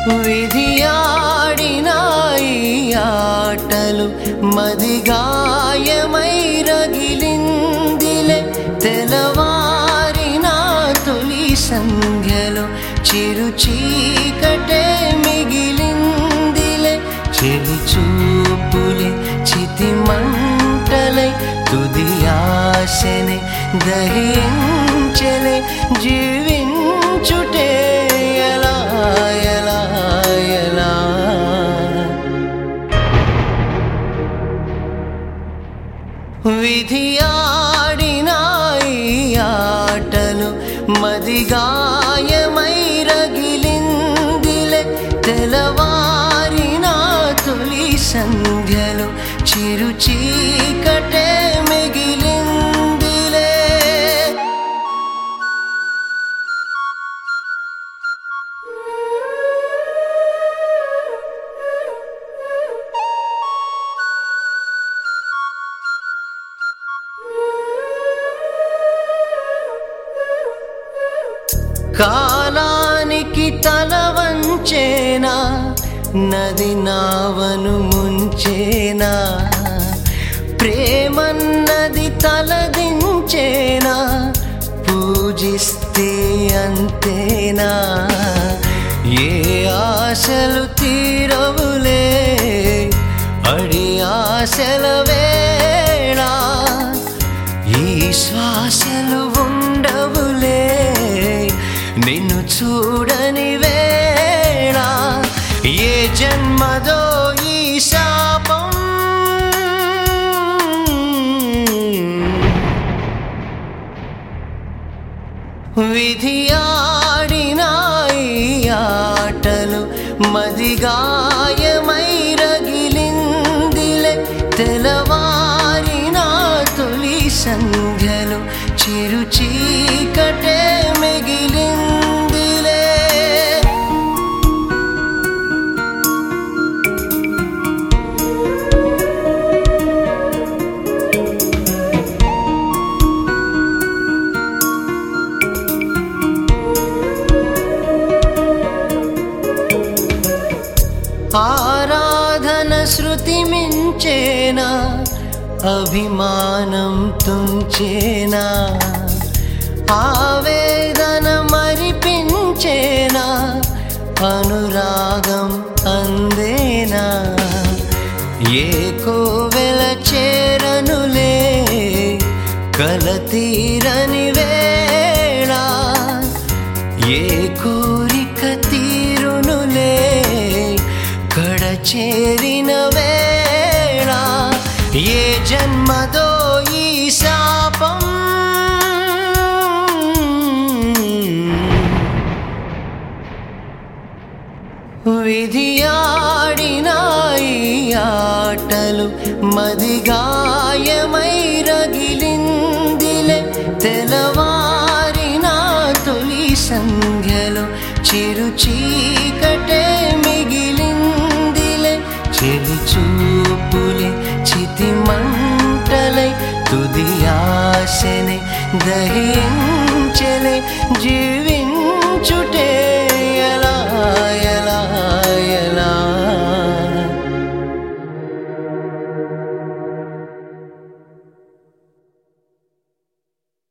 విధి ఆడిన ఈ ఆటలు మదిగాయమై రగిలిందిలే తెలవారిన తొలి సంధ్యలో చిరు చీకటే మిగిలిందిలే చెలి చూపులే చితి మంటలై తుది ఆశనే దహించలే జీవించుటే ఎలా ఎలా ఎలా విధి ఆడిన ఈ ఆటలు మదిగాయమై రగిలిందిలే తెలవారిన తొలి సంధ్యలో చిరు చీకటే మిగిలిందిలే కాలానికి తల వంచేనా నది నావను ముంచేనా ప్రేమన్నది తలదించేనా పూజిస్తే అంతేనా ఏ ఆశలు తీరవులే అడి ఆశల వేళ ఈ శ్వాసలు ఉండవులే నిన్ను చూడని వేళ ఏ జన్మదో ఈ శాపం విధి ఆడిన ఈ ఆటలు మదిగాయమై రగిలిందిలే తెలవారిన తొలి సంధ్యలో చిరు చీకటే మిగిలిందిలే ఆరాధన శృతి మించేనా అభిమానం తుంచేనా ఆవేదన మరిపించేనా అనురాగం అందేనా ఏ కోవెల చేరనులే కలతీరని వేళ ఏ కోరిక తీరునులే కడ చేరిన వేళ ఏ జన్మదో ఈ శాపం విధి ఆడిన ఈ ఆటలు మదిగాయమై రగిలిందిలే తెలవారిన తొలి సంధ్యలో చిరు చీకటే మిగిలిందిలే చెలి చూపులే చితి మంటలై తుది ఆశనే దహించలే జీవి